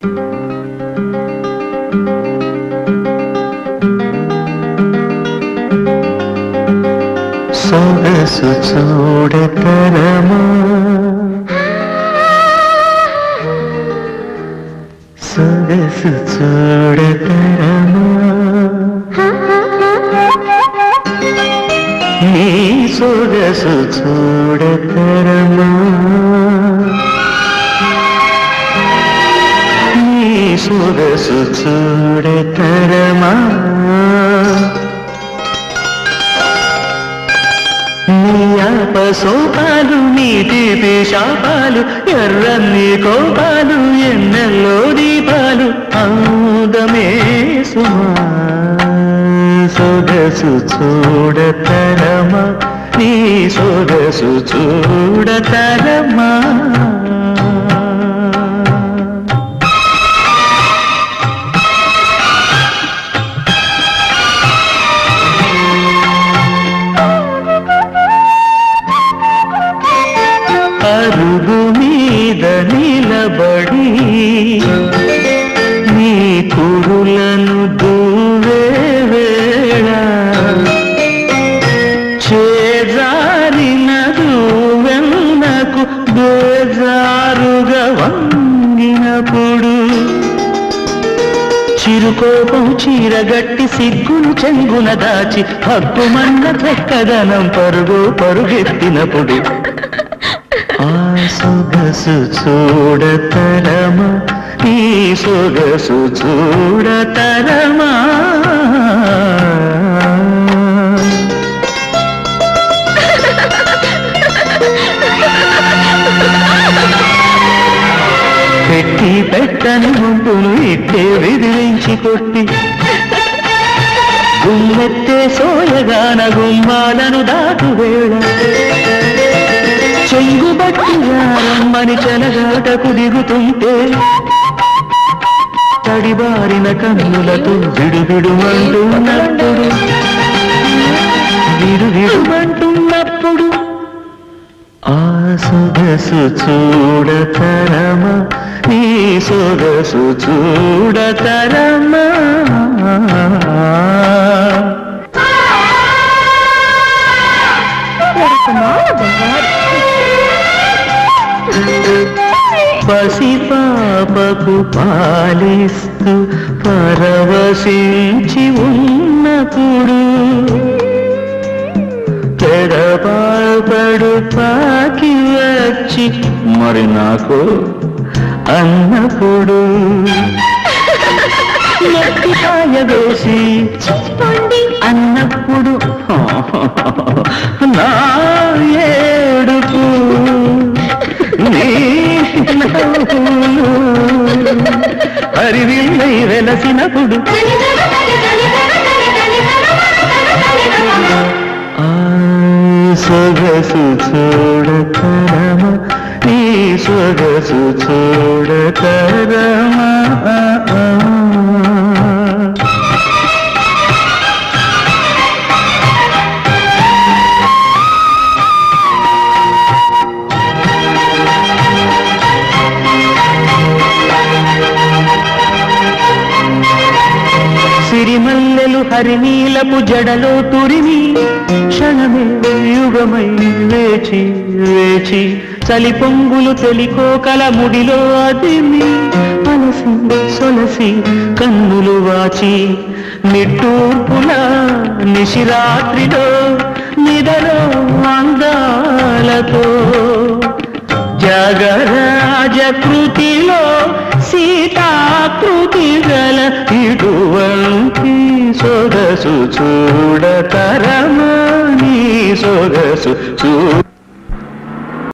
సొగసు చూడతరమా సొగసు చూడతరమా నీ సొగసు చూడతరమా నీ సొగసు చూడతరమా నీ ఆపసోపాలు నీ తీపి శాపాలు ఎర్రన్ని కోపాలు ఎన్నెల్లో దీపాలు అందమే సుమా సొగసు చూడతరమా నీ సొగసు చూడతరమా అరుగు మీద నిలబడి నీ కురులను దూవే వేళ చేజారిన దూవెన్నకు బేజారుగా వంగినప్పుడు చిరుకోపం చీరగట్టి సిగ్గును చెంగున దాచి హక్కుమన్న పెక్కదనం పరుగు పరుగెత్తినప్పుడు ఆ సొగసు చూడతరమా ఈ సొగసు చూడతరమా పెట్టి పెట్టని గుంపును ఇట్టే విదిలించి కొట్టి గుమ్మెత్తే సోయగాన గుమ్మాలను దాటు వేళ చెంగు బట్టి రమ్మని చెలగాటకు దిగుతుంటే తడిబారిన కన్నులతో విడువిడుమంటున్నప్పుడు విడువిడుమంటున్నప్పుడు ఆ సొగసు చూడతరమా నీ సొగసు చూడతరమా పసిపాపకు పాలిస్తూ పరవశించి ఉన్నప్పుడు పెడపాపడు పాకి వచ్చి మరి నాకు అన్నప్పుడు నెత్తికాయ వేసి అన్నప్పుడు నా ఏడుపు నీ నవ్వులు హరివిల్లై వెలసినప్పుడు ఆ సొగసు చూడతరమా నీ సొగసు చూడతరమా సిరిమల్లెలు హరినీలపు జడలో తురిమి క్షణమే యుగమై వేచి వేచి చలి పొంగులు తెలికోకల ముడిలో అదిమి అలసి సొలసి కన్నులు వాచి నిట్టూర్పుల నిశిరాత్రిలో నిదలో అందాలతో జగరాజ కృతిలో సీతాకృతి గల ఇటువంటి సొగసు చూడతరమా నీ సొగసు చూ